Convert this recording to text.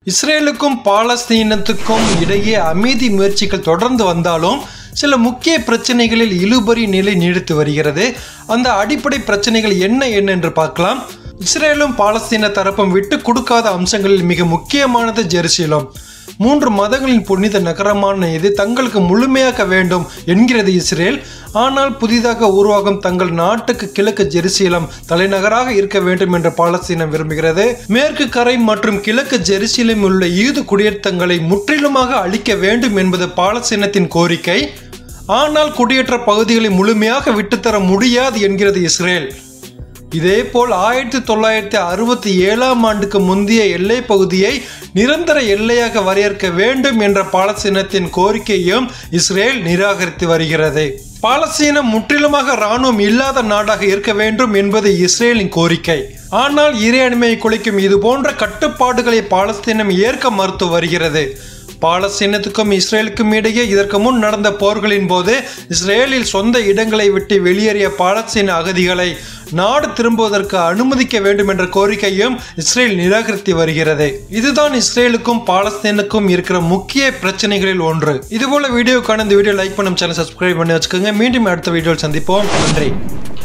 இஸ்ரேலுக்கும் பாலஸ்தீனத்துக்கும் இடையே அமைதி முயற்சிகள் தொடர்ந்து வந்தாலும் சில முக்கிய பிரச்சனைகளில் இழுபறி நிலை நீடித்து வருகிறது அந்த அடிப்படை பிரச்சனைகள் என்ன என்ன என்று பார்க்கலாம் இஸ்ரேலும் பாலஸ்தீன தரப்பும் விட்டு கொடுக்காத அம்சங்களில் மிக முக்கியமானது ஜெருசலம் மூன்று மதங்களின் புனித நகரமான இது தங்களுக்கு முழுமையாக்க வேண்டும் என்கிறது இஸ்ரேல் ஆனால் புதிதாக உருவாகும் தங்கள் நாட்டுக்கு கிழக்கு ஜெருசலம் தலைநகராக இருக்க வேண்டும் என்று பாலஸ்தீனம் விரும்புகிறது மேற்கு கரை மற்றும் கிழக்கு ஜெருசலம் உள்ள ஈது குடியேற்றங்களை முற்றிலுமாக அழிக்க வேண்டும் என்பது பாலஸ்தீனத்தின் கோரிக்கை ஆனால் குடியேற்ற பகுதிகளை முழுமையாக விட்டுத்தர முடியாது என்கிறது இஸ்ரேல் இதேபோல் ஆயிரத்தி தொள்ளாயிரத்தி அறுபத்தி ஏழாம் ஆண்டுக்கு முந்தைய எல்லை பகுதியை நிரந்தர எல்லையாக வரையறுக்க வேண்டும் என்ற பாலஸ்தீனத்தின் கோரிக்கையும் இஸ்ரேல் நிராகரித்து வருகிறது பாலஸ்தீனம் முற்றிலுமாக இராணுவம் இல்லாத நாடாக இருக்க வேண்டும் என்பது இஸ்ரேலின் கோரிக்கை ஆனால் இறையாண்மையை குலைக்கும் இது போன்ற கட்டுப்பாடுகளை பாலஸ்தீனம் ஏற்க மறுத்து வருகிறது பாலஸ்தீனத்துக்கும் இஸ்ரேலுக்கும் இடையே இதற்கு முன் நடந்த போர்களின் போது இஸ்ரேலில் சொந்த இடங்களை விட்டு வெளியேறிய பாலஸ்தீன அகதிகளை நாடு திரும்புவதற்கு அனுமதிக்க வேண்டும் என்ற கோரிக்கையும் இஸ்ரேல் நிராகரித்து வருகிறது இதுதான் இஸ்ரேலுக்கும் பாலஸ்தீனுக்கும் இருக்கிற முக்கிய பிரச்சனைகளில் ஒன்று இதுபோல வீடியோக்கான இந்த வீடியோ லைக் பண்ணும் சேனல் சப்ஸ்கிரைப் பண்ணி வச்சுக்கோங்க மீண்டும் அடுத்த வீடியோவில் சந்திப்போம் நன்றி